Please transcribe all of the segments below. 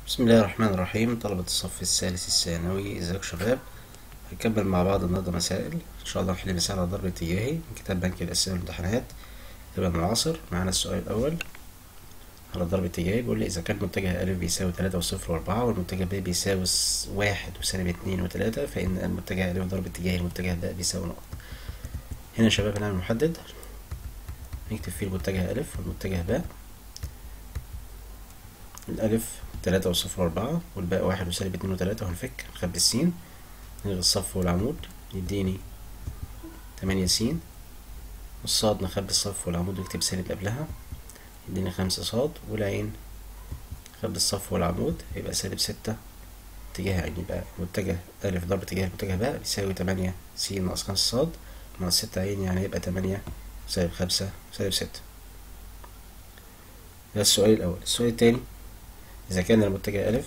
بسم الله الرحمن الرحيم طلبة الصف الثالث الثانوي ازيكم شباب هنكمل مع بعض النهارده مسائل ان شاء الله نحل مسائل على ضرب اتجاهي من كتاب بنك الاسئله والامتحانات تبقى معاصر معانا السؤال الاول على ضرب اتجاهي بيقول لي اذا كان متجه ا بيساوي تلاتة وصفر واربعة والمتجه ب بيساوي س- واحد وسالب اتنين وتلاتة فان المتجه ا ضرب اتجاهي المتجه ب بيساوي نقط هنا يا شباب هنعمل محدد نكتب فيه المتجه ا والمتجه ب الألف تلاتة والصفر وأربعة والباقي واحد وسالب اتنين وتلاتة وهنفك نخبي السين نلغي الصف والعمود يديني تمانية سين والصاد نخبي الصف والعمود ونكتب سالب قبلها يديني خمسة صاد والعين نخبي الصف والعمود يبقى سالب ستة اتجاه عين يبقى متجه ألف ضرب اتجاه متجه باء بيساوي تمانية س ناقص خمسة صاد ناقص ستة عين يعني يبقى تمانية سالب خمسة سالب ستة ده السؤال الأول السؤال التاني إذا كان المتجه ألف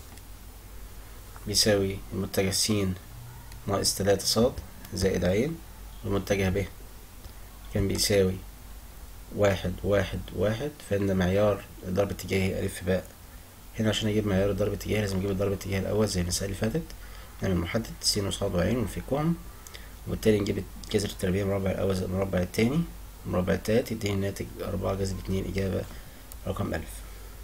بيساوي المتجه س ناقص تلاتة صاد زائد عين والمتجه ب كان بيساوي واحد واحد واحد فإن معيار ضرب اتجاهي ألف باء هنا عشان أجيب معيار الضرب الاتجاهي لازم أجيب الضرب الاتجاهي الأول زي المسألة اللي فاتت نعمل محدد س وصاد وعين ونفكهم وبالتالي نجيب جذر التربيع مربع الأول زائد المربع التاني المربع التالت يديني الناتج أربعة جذر اتنين إجابة رقم ألف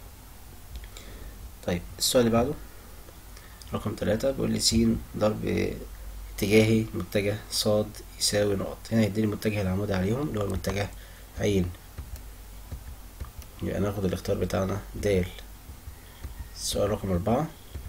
طيب السؤال اللي بعده رقم تلاتة بيقول لي س ضرب اتجاهي متجه صاد يساوي نقط هنا يديني المتجه العمودي عليهم اللي هو المتجه عين يبقى ناخد الاختيار بتاعنا د السؤال رقم أربعة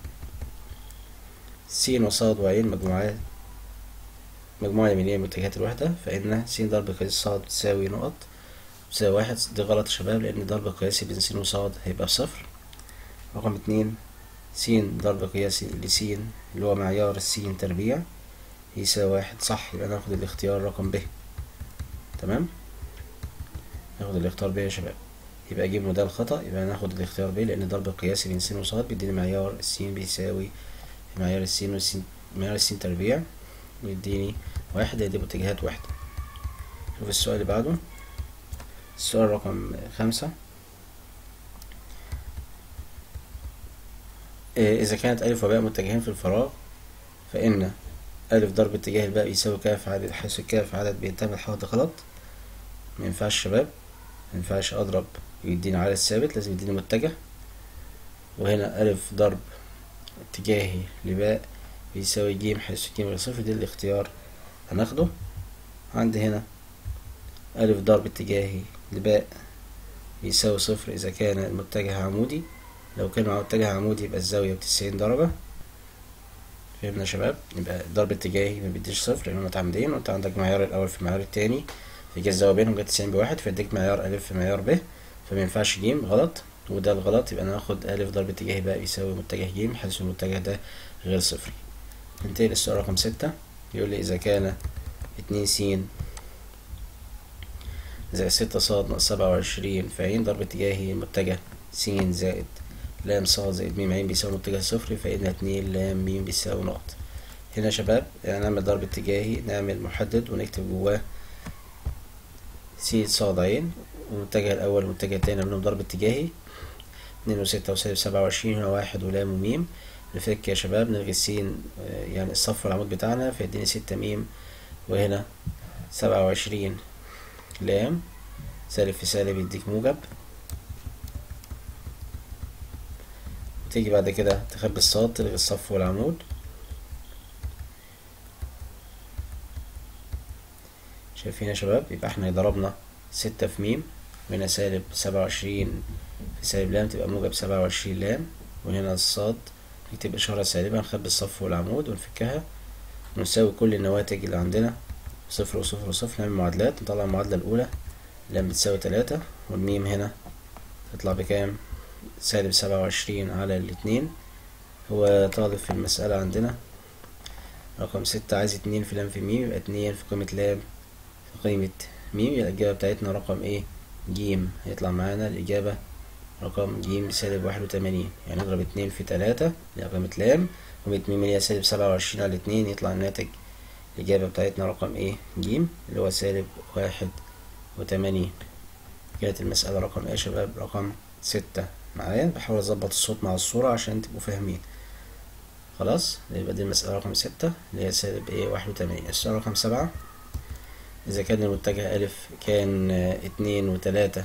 س وصاد وعين مجموعات مجموعة يمينية من متجهات الوحدة فإن س ضرب قياس صاد تساوي نقط تساوي واحد دي غلط يا شباب لأن ضرب قياسي بين س وصاد هيبقى بصفر رقم اتنين س ضرب قياسي لس اللي هو معيار الس تربيع يساوي واحد صح يبقى ناخد الاختيار رقم ب تمام ناخد الاختيار ب يا شباب يبقى اجيب موديل خطأ يبقى ناخد الاختيار ب لأن ضرب قياسي بين س وصاد بيديني معيار الس بيساوي معيار الس والس معيار الس تربيع يديني واحد هيدي متجهات واحدة شوف السؤال اللي بعده السؤال رقم خمسة إيه، إذا كانت ألف وباء متجهين في الفراغ فإن ألف ضرب اتجاه الباء يساوي كاف عدد حيث الكاف عدد بينتمي لحد غلط مينفعش شباب مينفعش أضرب يديني عدد ثابت لازم يديني متجه وهنا ألف ضرب اتجاهي لباء بيساوي جيم حيث جيم غير صفر دي الاختيار هناخده عندي هنا ألف ضرب اتجاهي لباء بيساوي صفر إذا كان المتجه عمودي لو كان مع متجه عمودي يبقى الزاوية بتسعين درجة فهمنا يا شباب يبقى الضرب اتجاهي ما بيديش صفر لأن هما متعامدين وانت عندك معيار الأول في المعيار التاني فجا الزاوية بينهم جت تسعين بواحد فيديك معيار ألف في معيار ب فمينفعش جيم غلط وده الغلط يبقى ناخد ألف ضرب اتجاهي بقى يساوي متجه جيم حيث المتجه ده غير صفري ننتقل للسؤال رقم ستة يقول لي إذا كان اتنين س زائد ستة صاد ناقص سبعة وعشرين فعين ضرب اتجاهي متجه س زائد لام صاد زائد ميم عين بيساوي متجه صفر فإن اتنين لام ميم بيساوي نقط هنا يا شباب يعني نعمل ضرب اتجاهي نعمل محدد ونكتب جواه س صاد عين والمتجه الأول والمتجه التاني نعملهم ضرب اتجاهي اتنين وستة وسالب سبعة وعشرين هنا واحد ولام وميم نفك يا شباب نلغي السين آه، يعني الصف والعمود بتاعنا فيديني ستة ميم وهنا سبعة وعشرين لام سالب في سالب يديك موجب تيجي بعد كده تخبي الصاد تلغي الصف والعمود شايفين يا شباب يبقى احنا ضربنا ستة في ميم وهنا سالب سبعة وعشرين في سالب لام تبقى موجب سبعة وعشرين لام وهنا الصاد نكتب إشارة سالبة نخبي الصف والعمود ونفكها ونساوي كل النواتج اللي عندنا صفر وصفر وصفر نعمل معادلات نطلع المعادلة الأولى لام بتساوي تلاتة والميم هنا تطلع بكام سالب سبعة وعشرين على الاتنين هو طالب في المسألة عندنا رقم ستة عايز اتنين في لام في ميم يبقى اتنين في قيمة لام في قيمة ميم يبقى الإجابة بتاعتنا رقم ايه جيم هيطلع معانا الإجابة رقم جيم سالب واحد وتمانين يعني نضرب اتنين في تلاتة اللي هي قيمة لام قيمة ميم اللي هي سالب سبعة وعشرين على اتنين يطلع الناتج الإجابة بتاعتنا رقم ايه جيم اللي هو سالب واحد وتمانين كانت المسألة رقم ايه يا شباب رقم ستة معايا بحاول اظبط الصوت مع الصورة عشان تبقوا فاهمين خلاص يبقى دي المسألة رقم ستة اللي هي سالب ايه واحد وتمانين السؤال رقم سبعة إذا كان المتجه ألف كان اتنين وتلاتة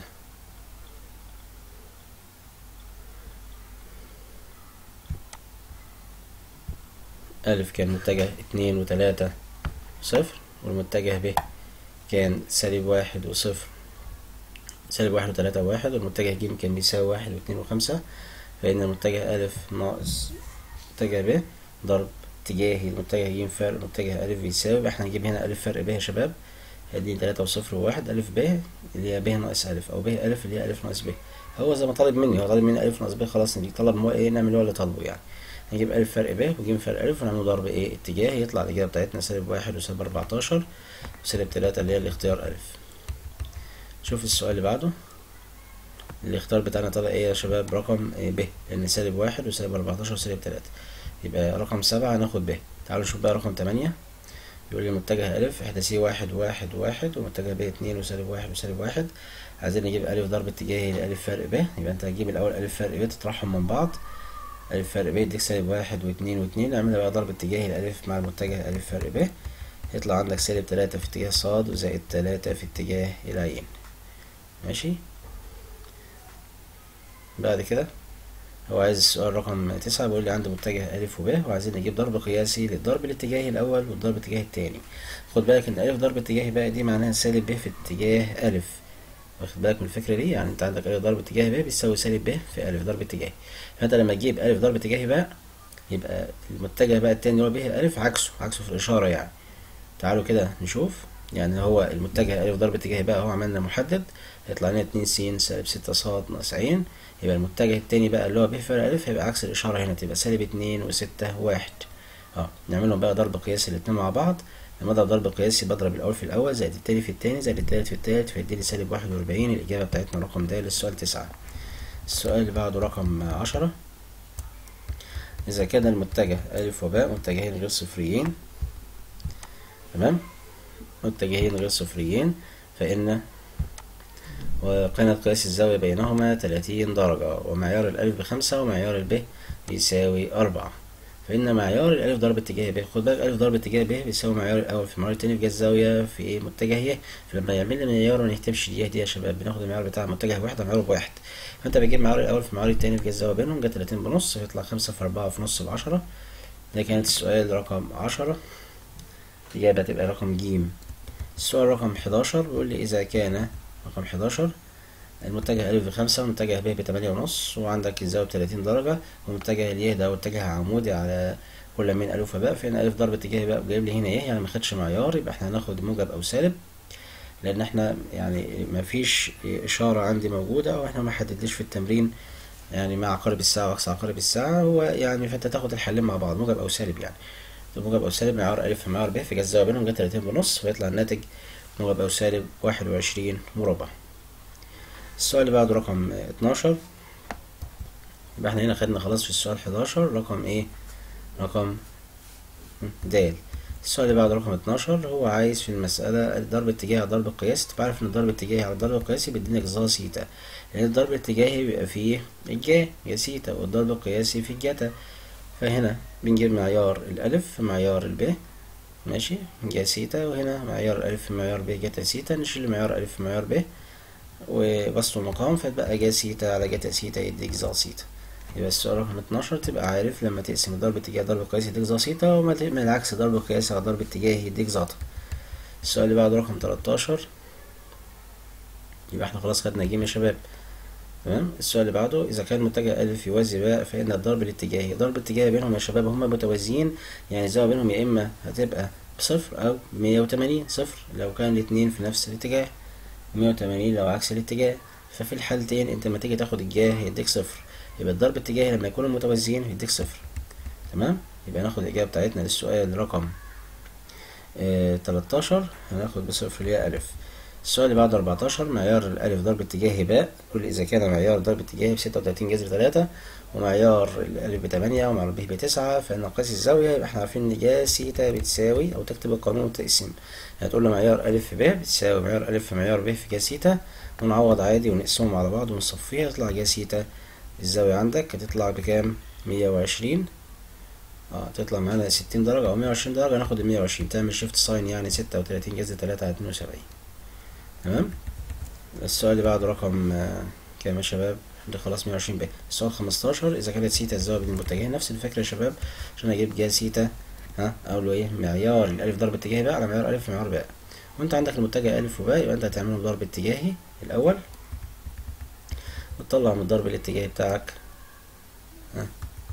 ألف كان متجه اتنين وتلاتة صفر والمتجه ب كان سالب واحد وصفر سالب واحد وتلاتة وواحد والمتجه ج كان بيساوي واحد واتنين وخمسة فإن المتجه ألف ناقص متجه ب ضرب اتجاهي المتجه ج فرق المتجه ألف بيساوي احنا هنجيب هنا ألف فرق ب يا شباب هدي تلاتة وصفر وواحد ألف ب اللي هي ب ناقص ألف أو ب ألف اللي هي ألف ناقص ب هو زي ما طالب مني هو طالب مني ألف ناقص ب خلاص نجي طلب هو ايه نعمل هو اللي طالبه يعني نجيب ألف فرق ب وجيم فرق ألف ونعمل ضرب ايه اتجاه يطلع الإجابة بتاعتنا سالب واحد وسالب أربعتاشر وسالب تلاتة اللي هي الاختيار ألف شوف السؤال اللي بعده الاختيار بتاعنا طلع ايه يا شباب رقم إيه ب لأن سالب واحد وسالب أربعتاشر وسالب تلاتة يبقى رقم سبعة هناخد ب تعالوا نشوف بقى رقم تمانية يقول لي متجه ألف احداثيه واحد واحد واحد ومتجه ب اتنين وسالب واحد وسالب واحد عايزين نجيب ألف ضرب اتجاهي لألف فرق ب يبقى أنت هتجيب الأول ألف فرق ب تطرحهم من بعض ألف فرق ب يديك سالب واحد واتنين واتنين نعملها بقى ضرب اتجاهي لألف مع المتجه ألف فرق ب يطلع عندك سالب تلاتة في اتجاه صاد وزائد تلاتة في اتجاه العين ماشي بعد كده هو عايز السؤال رقم تسعة بيقول لي عنده متجه ألف وب وعايزين نجيب ضرب قياسي للضرب الاتجاهي الأول والضرب الاتجاهي التاني خد بالك إن ألف ضرب اتجاهي بقى دي معناها سالب ب في اتجاه ألف واخد بالك من الفكرة دي يعني أنت عندك ألف ضرب اتجاهي ب بيساوي سالب ب في ألف ضرب اتجاهي فأنت لما تجيب ألف ضرب اتجاهي بقى يبقى المتجه بقى التاني اللي هو به الألف عكسه عكسه في الإشارة يعني تعالوا كده نشوف يعني هو المتجه ألف ضرب اتجاهي بقى هو عملنا محدد هيطلع لنا اتنين س سالب ستة ص ناقص عين يبقى المتجه التاني بقى اللي هو ب فرق ألف هيبقى عكس الإشارة هنا تبقى سالب اتنين وستة واحد اه نعملهم بقى ضرب قياسي الاتنين مع بعض لما اضرب ضرب قياسي بضرب الأول في الأول زائد التاني في التاني زائد التالت في التالت فيديني سالب واحد وأربعين الإجابة بتاعتنا رقم د للسؤال تسعة السؤال اللي بعده رقم عشرة إذا كان المتجه ألف وباء متجهين غير صفريين تمام متجهين غير صفريين فإن وقيمة قياس الزاوية بينهما تلاتين درجة ومعيار الألف بخمسة ومعيار الب بيساوي أربعة فإن معيار الألف ضرب اتجاه ب خد بالك ألف ضرب اتجاه ب بيساوي معيار الأول في معيار التاني في جهة الزاوية في إيه متجه ي فلما يعمل لي معيار ما نكتبش دي دي يا شباب بناخد المعيار بتاع متجه واحد معياره بواحد فأنت بتجيب معيار الأول في معيار التاني في جهة الزاوية بينهم جه تلاتين بنص فيطلع خمسة في أربعة في نص بعشرة ده كانت السؤال رقم عشرة الإجابة تبقى رقم ج السؤال رقم حداشر بيقول لي إذا كان رقم حداشر المتجه ألف بخمسة والمتجه ب بتمانية ونص وعندك الزاوية بتلاتين درجة ومتجه اليه ده متجه عمودي على كل من ألف وباء فإن ألف ضرب اتجاهي بقى جايب لي هنا ايه يعني مخدش معيار يبقى احنا هناخد موجب أو سالب لأن احنا يعني مفيش إشارة عندي موجودة وإحنا ما حددناش في التمرين يعني مع عقارب الساعة وأقصى عقارب الساعة هو يعني فأنت تاخد الحلين مع بعض موجب أو سالب يعني موجب أو سالب معيار ألف في معيار ب في جهة الزاوية بينهم جه تلاتين بنص فيطلع الناتج موجب أو سالب واحد وعشرين مربع السؤال اللي بعده رقم اتناشر يبقى احنا هنا خدنا خلاص في السؤال حداشر رقم ايه رقم د السؤال اللي بعده رقم اتناشر هو عايز في المسألة الضرب الاتجاهي على الضرب القياسي تبقى عارف ان الضرب الاتجاهي على الضرب القياسي بيدينا جذار سيتا لأن الضرب الاتجاهي بيبقى فيه الجا يا سيتا والضرب القياسي في الجتا فهنا بنجيب معيار الألف في معيار الب ماشي جا سيتا وهنا معيار الألف في معيار ب جتا سيتا نشيل معيار ألف في معيار ب وبسط المقام فتبقى جا سيتا على جتا سيتا يديك ظا سيتا يبقى السؤال رقم اتناشر تبقى عارف لما تقسم الضرب اتجاه ضرب قياسي يديك ظا سيتا وما تعمل العكس ضرب قياسي على ضرب اتجاهي يديك زاتا السؤال اللي بعده رقم تلاتاشر يبقى احنا خلاص خدنا جيم يا شباب تمام السؤال اللي بعده إذا كان متجه ألف يوازي باء فإن الضرب الاتجاهي ضرب الاتجاهي بينهم يا شباب هما متوازيين يعني الزاوية بينهم يا إما هتبقى بصفر أو بمية وتمانين صفر لو كان الاتنين في نفس الاتجاه مية وتمانين لو عكس الاتجاه ففي الحالتين انت لما تيجي تاخد الجاه هيديك صفر يبقى الضرب الاتجاهي لما يكونوا متوازيين هيديك صفر تمام يبقى ناخد الإجابة بتاعتنا للسؤال رقم اه تلاتاشر هناخد بصفر اللي هي ألف السؤال اللي بعده أربعتاشر معيار الألف ضرب اتجاهي باء كل إذا كان معيار ضرب اتجاهي بستة وتلاتين جذر تلاتة ومعيار الألف بتمانية ومعيار ب بتسعة فإن قياس الزاوية يبقى احنا عارفين إن جا سيتا بتساوي أو تكتب القانون وتقسم هتقول له معيار ألف في ب بتساوي معيار ألف في معيار ب في جا سيتا ونعوض عادي ونقسمهم على بعض ونصفيها يطلع جا سيتا الزاوية عندك هتطلع بكام مية وعشرين اه تطلع معانا ستين درجة أو مية وعشرين درجة ناخد المية وعشرين تعمل شيفت ساين يعني ستة وتلاتين جذر تلاتة على اتنين وسبعين تمام السؤال اللي بعده رقم آه، كام يا شباب ده خلاص مية وعشرين بقى السؤال خمستاشر إذا كانت سيتا الزاوية بين المتجهين نفس الفكرة يا شباب عشان أجيب جهة سيتا ها أقول له إيه معيار الألف ضرب اتجاهي بقى على معيار ألف في معيار باء وأنت عندك المتجه ألف وباء يبقى أنت هتعمله بضرب اتجاهي الأول وتطلع من الضرب الاتجاهي بتاعك ها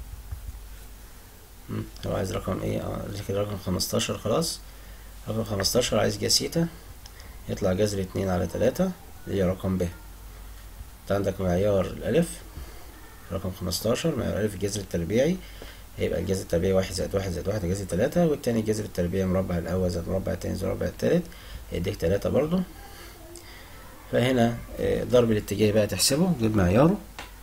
مم، هو عايز رقم ايه اه كده رقم خمستاشر خلاص رقم خمستاشر عايز جا سيتا يطلع جذر اتنين على تلاتة اللي هي رقم ب انت عندك معيار الألف رقم خمستاشر معيار ألف الجذر التربيعي هيبقى الجذر التربيعي واحد زائد واحد زائد واحد جذر تلاتة والتاني الجذر التربيعي مربع الأول زائد مربع التاني زائد مربع التالت هيديك تلاتة برضو فهنا آه، الضرب الاتجاهي بقى تحسبه تجيب معياره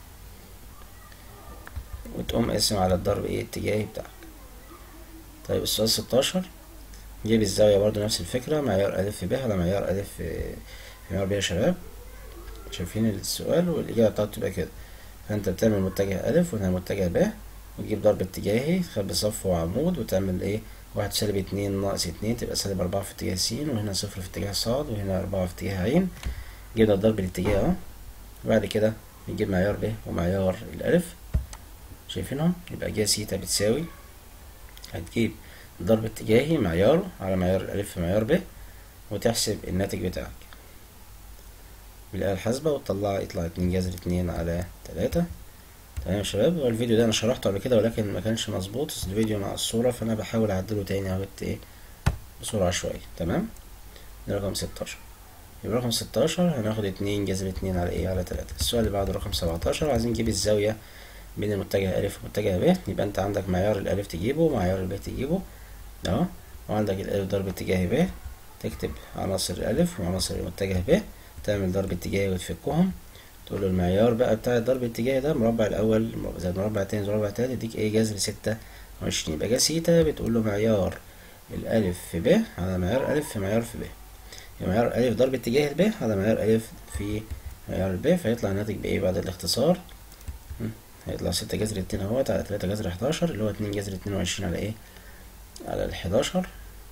وتقوم قاسم على الضرب ايه الاتجاهي بتاعك طيب السؤال ستاشر جيب الزاوية برضو نفس الفكرة معيار ألف ب على معيار ألف في في معيار ب يا شباب شايفين السؤال والإجابة بتاعته تبقى كده فأنت بتعمل متجه ألف وهنا متجه ب وتجيب ضرب اتجاهي تخبي صف وعمود وتعمل ايه واحد سالب اتنين ناقص اتنين تبقى سالب أربعة في اتجاه س وهنا صفر في اتجاه ص وهنا أربعة في اتجاه ع جبنا الضرب الاتجاه اهو وبعد كده نجيب معيار ب ومعيار الألف شايفينهم يبقى جا سيتا بتساوي هتجيب ضرب اتجاهي معياره على معيار الألف في معيار ب وتحسب الناتج بتاعك بالآلة الحاسبة وتطلع يطلع اتنين جذر اتنين على تلاتة تمام يا شباب هو الفيديو ده أنا شرحته قبل كده ولكن ما كانش مظبوط الفيديو مع الصورة فأنا بحاول أعدله تاني أهوت إيه بسرعة شوية تمام ده رقم ستاشر يبقى رقم ستاشر هناخد اتنين جذر اتنين على ايه على تلاتة السؤال اللي بعده رقم سبعتاشر عايزين نجيب الزاوية بين المتجه ألف والمتجه ب يبقى أنت عندك معيار الألف تجيبه ومعيار الب تجيبه أهو وعندك الألف ضرب اتجاهي ب تكتب عناصر الألف وعناصر المتجه ب تعمل ضرب اتجاهي وتفكهم تقول له المعيار بقى بتاع الضرب الاتجاهي ده المربع الأول زائد المربع التاني زائد المربع التالت يديك ايه جذر ستة وعشرين يبقى جا سيتا بتقول له معيار الألف في ب على معيار ألف في معيار في ب يبقى معيار ألف ضرب اتجاه الب على معيار ألف في معيار الب فيطلع الناتج بإيه بعد الاختصار هم، هيطلع ستة جذر اتنين اهوت على تلاتة جذر حداشر اللي هو اتنين جذر اتنين وعشرين على ايه على الحداشر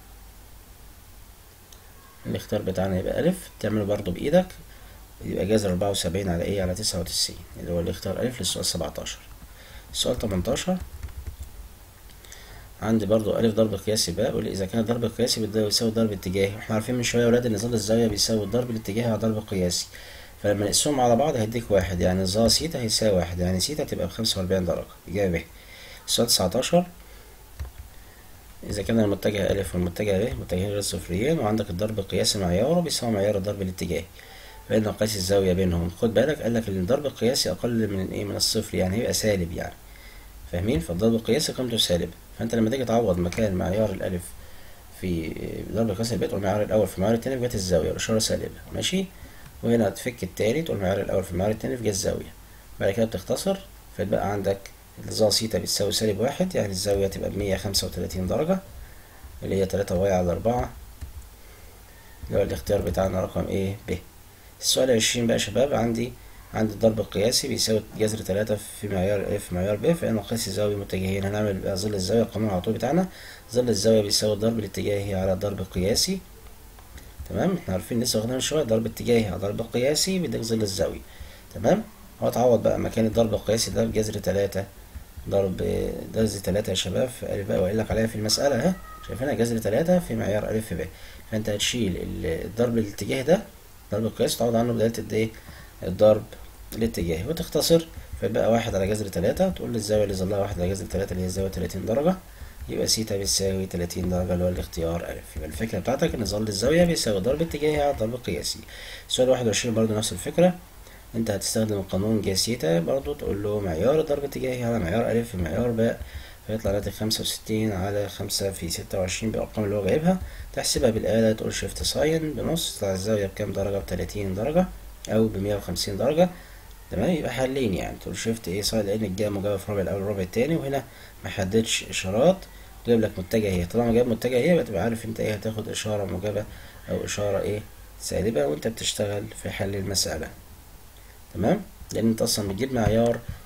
الاختيار بتاعنا يبقى ألف تعمله برضو بإيدك يبقى جذر أربعة وسبعين على ايه على تسعة وتسعين اللي هو الاختيار ألف للسؤال سبعتاشر السؤال تمنتاشر عندي برضو ألف ضرب قياسي بقى قول إذا كان الضرب القياسي بده يساوي الضرب الاتجاهي احنا عارفين من شوية يا ولاد إن ظل الزاوية بيساوي الضرب الاتجاهي على الضرب القياسي فلما نقسمهم على بعض هيديك واحد يعني ظا سيتا هيساوي واحد يعني سيتا تبقى بخمسة وأربعين درجة إجابة ب السؤال تسعتاشر إذا كان المتجه ألف والمتجه ب متجهين غير صفريين وعندك الضرب القياسي معياره بيساوي معيار الضرب الاتجاهي فإن قياس الزاوية بينهم خد بالك قالك إن الضرب القياسي أقل من الإيه من الصفر يعني هيبقى سالب يعني فاهمين فالضرب القياسي قيمته سالبة فأنت لما تيجي تعوض مكان معيار الألف في ضرب القياسي البيت تقول معيار الأول في المعيار التاني في جهة الزاوية والإشارة سالبة ماشي وهنا هتفك التاني تقول معيار الأول في المعيار التاني في جهة الزاوية بعد كده بتختصر فيتبقى عندك الظا سيتا بتساوي سالب واحد يعني الزاوية تبقى بمية خمسة وتلاتين درجة اللي هي تلاتة واي على أربعة اللي هو الاختيار بتاعنا رقم ايه ب السؤال عشرين بقى يا شباب عندي عندي الضرب القياسي بيساوي جذر تلاتة في معيار اف معيار ب فإن قياس الزاوية متجهين هنعمل بقى ظل الزاوية القانون على طول بتاعنا ظل الزاوية بيساوي الضرب الاتجاهي على الضرب القياسي تمام احنا عارفين لسه واخدين من شوية ضرب اتجاهي على ضرب قياسي بيديك ظل الزاوية تمام هو تعوض بقى مكان الضرب القياسي ده بجذر تلاتة ضرب جذر تلاتة يا شباب في ألف بقى وقايل لك عليها في المسألة اهي شايفينها جذر تلاتة في معيار ألف ب فأنت هتشيل الضرب الاتجاهي ده ضرب القياس تعوض عنه بدالة الايه الضرب الاتجاهي وتختصر فيبقى واحد على جذر تلاتة تقول الزاوية اللي ظلها واحد على جذر تلاتة اللي هي الزاوية تلاتين درجة يبقى سيتا بيساوي تلاتين درجة اللي هو الاختيار ألف يبقى الفكرة بتاعتك إن ظل الزاوية بيساوي ضرب اتجاهي على ضرب قياسي السؤال واحد وعشرين برضه نفس الفكرة انت هتستخدم قانون جاسيتا برضو تقول له معيار الضرب الاتجاهي على معيار ألف في معيار باء فيطلع ناتج خمسة وستين على خمسة في ستة وعشرين بالأرقام اللي هو جايبها تحسبها بالآلة تقول شيفت ساين بنص تطلع الزاوية بكام درجة بتلاتين درجة أو بمية وخمسين درجة تمام يبقى حلين يعني تقول شيفت ايه ساين لأن الجاية موجبة في الربع الأول والربع التاني وهنا محددش إشارات جايب لك متجهية طالما جايب متجهية يبقى تبقى عارف انت ايه هتاخد إشارة موجبة أو إشارة ايه سالبة وانت بتشتغل في حل المسألة تمام لان انت اصلا بتجيب معيار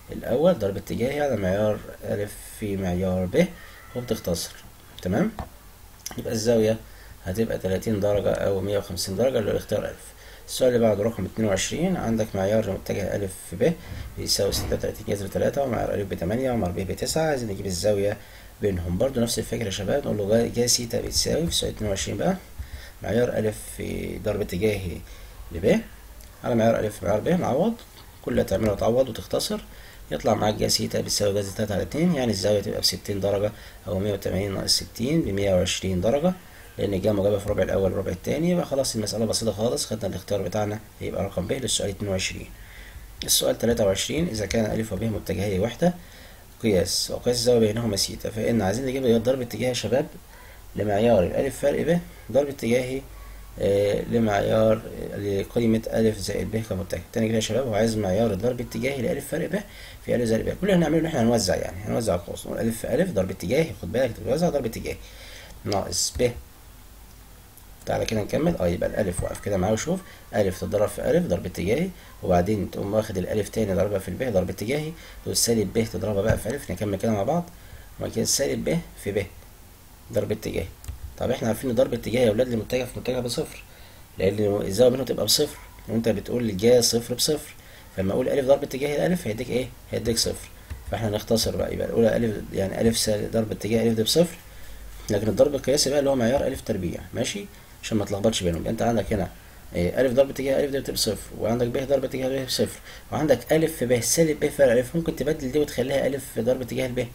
الأول ضرب اتجاهي على معيار ألف في معيار ب وبتختصر تمام يبقى الزاوية هتبقى 30 درجة أو 150 درجة للاختيار ألف السؤال اللي بعده رقم 22 عندك معيار متجه ألف في ب بيساوي 36 جذر 3 ومعيار ألف بتمانية ومعيار ب بتسعة عايزين نجيب الزاوية بينهم برضو نفس الفكرة يا شباب نقول له جا سيتا بتساوي في سؤال 22 بقى معيار ألف في ضرب اتجاهي لب على معيار ألف في معيار ب نعوض كل اللي هتعمله تعوض وتختصر يطلع معاك جا سيتا بتساوي جذر تلاتة على اتنين يعني الزاوية تبقى بستين درجة أو مية وتمانين ناقص ستين بمية وعشرين درجة لأن الجا موجبة في الربع الأول والربع التاني يبقى خلاص المسألة بسيطة خالص خدنا الاختيار بتاعنا هيبقى رقم ب للسؤال اتنين وعشرين السؤال تلاتة وعشرين إذا كان ألف وب متجهي وحدة قياس وقياس الزاوية بينهما سيتا فإن عايزين نجيب ضرب اتجاهي يا شباب لمعيار الألف فرق ب ضرب اتجاهي آه لمعيار لقيمة ألف زائد ب كمتجه تاني كده يا شباب هو عايز معيار الضرب اتجاهي لألف فرق ب في ألف زائد ب كل اللي هنعمله إن إحنا هنوزع يعني هنوزع القوس نقول ألف في ألف ضرب اتجاهي خد بالك توزع ضرب اتجاهي ناقص ب تعالى كده نكمل اه يبقى الألف واقف كده معاه وشوف ألف تضرب في ألف ضرب اتجاهي وبعدين تقوم واخد الألف تاني ضربها في الب ضرب اتجاهي والسالب ب تضربها بقى في ألف نكمل كده مع بعض وبعد كده السالب ب في ب ضرب اتجاهي طب احنا عارفين ان ضرب اتجاهي يا ولاد لمتجه في متجه بصفر لان الزاويه بينهم تبقى بصفر وانت بتقول جا صفر بصفر فلما اقول الف ضرب اتجاهي الالف هيديك ايه هيديك صفر فاحنا نختصر بقى يبقى الاولى الف يعني الف سالب ضرب اتجاه الف دي بصفر لكن الضرب القياسي بقى اللي هو معيار الف تربيع ماشي عشان ما تلخبطش بينهم انت عندك هنا إيه الف ضرب اتجاه الف دي بتبقى بصفر وعندك ب ضرب اتجاه ب بصفر وعندك الف في ب سالب ب فرق الف ممكن تبدل دي وتخليها الف في ضرب اتجاه الب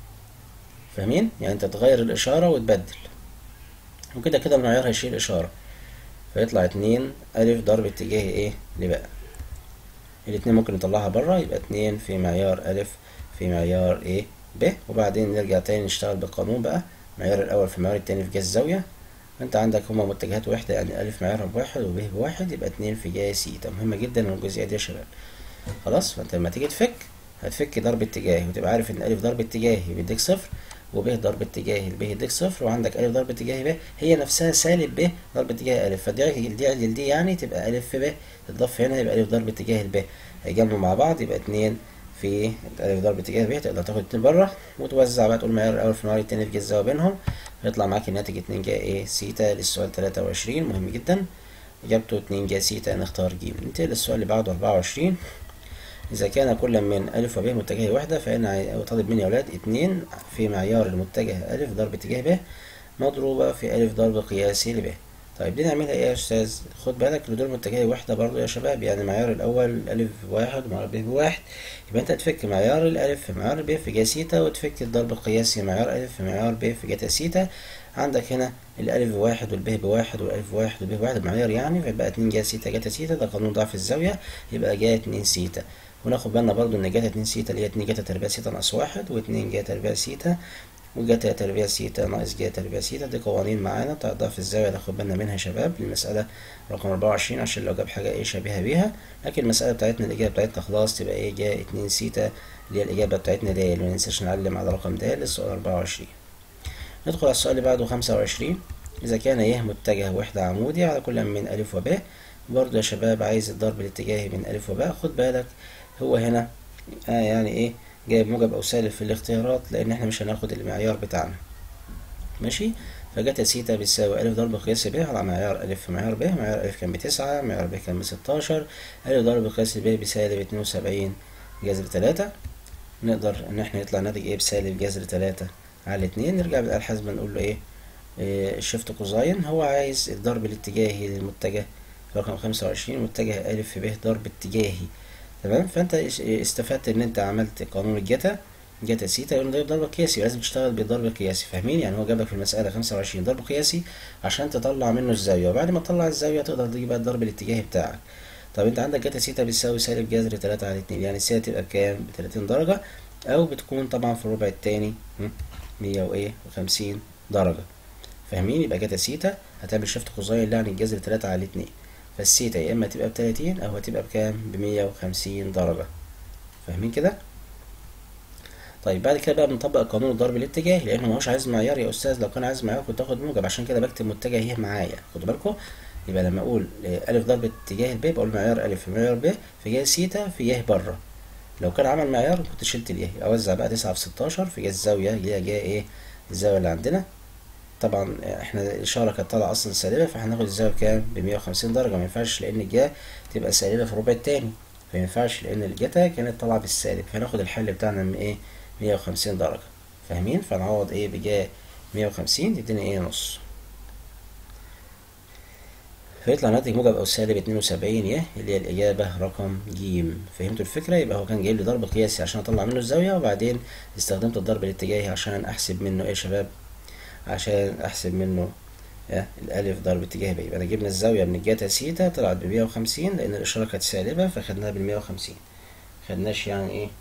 فاهمين يعني انت تغير الاشاره وتبدل وكده كده المعيار هيشيل اشاره فيطلع اتنين ألف ضرب اتجاهي ايه لبقى الاتنين ممكن نطلعها برا يبقى اتنين في معيار ألف في معيار ايه ب وبعدين نرجع تاني نشتغل بالقانون بقى المعيار الأول في المعيار التاني في جهة الزاوية انت عندك هما متجهات واحدة يعني ألف معيارها بواحد وب بواحد يبقى اتنين في جهة سيتا مهمة جدا الجزئية دي يا شباب خلاص فانت لما تيجي تفك هتفك ضرب اتجاهي وتبقى عارف ان ألف ضرب اتجاهي بيديك صفر وب ضرب اتجاهي الب يديك صفر وعندك ألف ضرب اتجاهي ب هي نفسها سالب ب ضرب اتجاهي ألف فدي دي دي يعني تبقى ألف في ب تضاف هنا يبقى ألف ضرب اتجاهي الب هيجمعوا مع بعض يبقى اتنين في ألف ضرب اتجاه ب تقدر تاخد اتنين بره وتوزع بقى تقول معيار الأول في المعيار التاني في الزاوية بينهم يطلع معاك الناتج اتنين جا ايه سيتا للسؤال تلاتة وعشرين مهم جدا إجابته اتنين جا سيتا نختار ج ننتقل للسؤال اللي بعده أربعة وعشرين إذا كان كل من ألف وب متجه واحدة فإن طالب مني يا أولاد اتنين في معيار المتجه ألف ضرب اتجاه ب مضروبة في ألف ضرب قياسي لب طيب دي نعملها إيه يا أستاذ؟ خد بالك إن دول متجهي واحدة برضو يا شباب يعني معيار الأول ألف واحد ومعيار ب بواحد يبقى أنت تفك معيار الألف في معيار ب في جا سيتا وتفك الضرب القياسي معيار ألف في معيار ب في جتا سيتا عندك هنا الألف بواحد والب بواحد والألف بواحد والب بواحد المعيار يعني فيبقى اتنين جا سيتا جتا سيتا ده قانون ضعف الزاوية يبقى جا اتنين سيتا وناخد بالنا برضو ان جاتا اتنين سيتا اللي هي اتنين جاتا تربيع سيتا ناقص واحد واتنين جاتا تربيع سيتا وجاتا تربيع سيتا ناقص جاتا تربيع سيتا دي قوانين معانا بتاع ضعف الزاوية ناخد بالنا منها يا شباب المسألة رقم أربعة وعشرين عشان لو جاب حاجة ايه شبيهة بيها لكن المسألة بتاعتنا الإجابة بتاعتنا خلاص تبقى ايه جا اتنين سيتا اللي هي الإجابة بتاعتنا د ما ننساش نعلم على رقم د للسؤال أربعة وعشرين ندخل على السؤال اللي بعده خمسة وعشرين إذا كان يه متجه وحدة عمودي على كل من ألف وب برضه يا شباب عايز الضرب الاتجاهي من ألف وب خد بالك هو هنا آه يعني ايه جايب موجب او سالب في الاختيارات لان احنا مش هناخد المعيار بتاعنا ماشي فجت سيتا بتساوي ألف ضرب قياسي ب على معيار ألف في معيار ب معيار ألف كان بتسعة معيار ب كان بستاشر ألف ضرب قياسي ب بسالب اتنين وسبعين جذر تلاتة نقدر إن احنا يطلع ناتج ايه بسالب جذر تلاتة على اتنين نرجع بالآلة الحاسبة نقول له ايه, إيه الشيفت كوزاين هو عايز الضرب الاتجاهي للمتجه رقم خمسة وعشرين متجه ألف في ب ضرب اتجاهي تمام فانت استفدت ان انت عملت قانون الجتا جتا سيتا يقول ده ضرب قياسي لازم تشتغل بالضرب القياسي فاهمين يعني هو جابك في المسألة خمسة وعشرين ضرب قياسي عشان تطلع منه الزاوية وبعد ما تطلع الزاوية تقدر تجيب بقى الضرب الاتجاهي بتاعك طب انت عندك جتا سيتا بتساوي سالب جذر تلاتة على اتنين يعني السيتا تبقى بكام بتلاتين درجة او بتكون طبعا في الربع التاني مية وايه وخمسين درجة فاهمين يبقى جتا سيتا هتعمل شيفت كوزاين يعني الجذر تلاتة على اتنين فالسيتا يا اما تبقى بتلاتين او هتبقى بكام بمية وخمسين درجة فاهمين كده طيب بعد كده بقى بنطبق قانون الضرب الاتجاهي لانه ما هوش عايز معيار يا استاذ لو كان عايز معيار كنت اخد موجب عشان كده بكتب متجه يه معايا خدوا بالكم يبقى لما اقول الف ضرب اتجاه الب بقول معيار الف في معيار ب في جهه سيتا في يه بره لو كان عمل معيار كنت شلت اليه اوزع بقى تسعة في ستاشر في جهة الزاوية اللي هي جهة ايه الزاوية اللي عندنا طبعا احنا الاشارة كانت طالعة اصلا سالبة فهناخد الزاوية بكام بمية وخمسين درجة مينفعش لان الجهة تبقى سالبة في الربع التاني مينفعش لان الجتا كانت طالعة بالسالب فهناخد الحل بتاعنا من ايه مية وخمسين درجة فاهمين فنعوض ايه بجاه مية وخمسين تدينا ايه نص فيطلع ناتج موجب او سالب اتنين وسبعين يه اللي هي الاجابة رقم ج فهمتوا الفكرة يبقى هو كان جايب لي ضرب قياسي عشان اطلع منه الزاوية وبعدين استخدمت الضرب الاتجاهي عشان احسب منه ايه يا شباب عشان احسب منه اه الالف ضرب اتجاهي بقى يبقى انا جبنا الزاوية من الجاتا سيتا طلعت بمية وخمسين لان الاشارة كانت سالبة فخدناها بالمية وخمسين خدناش يعني ايه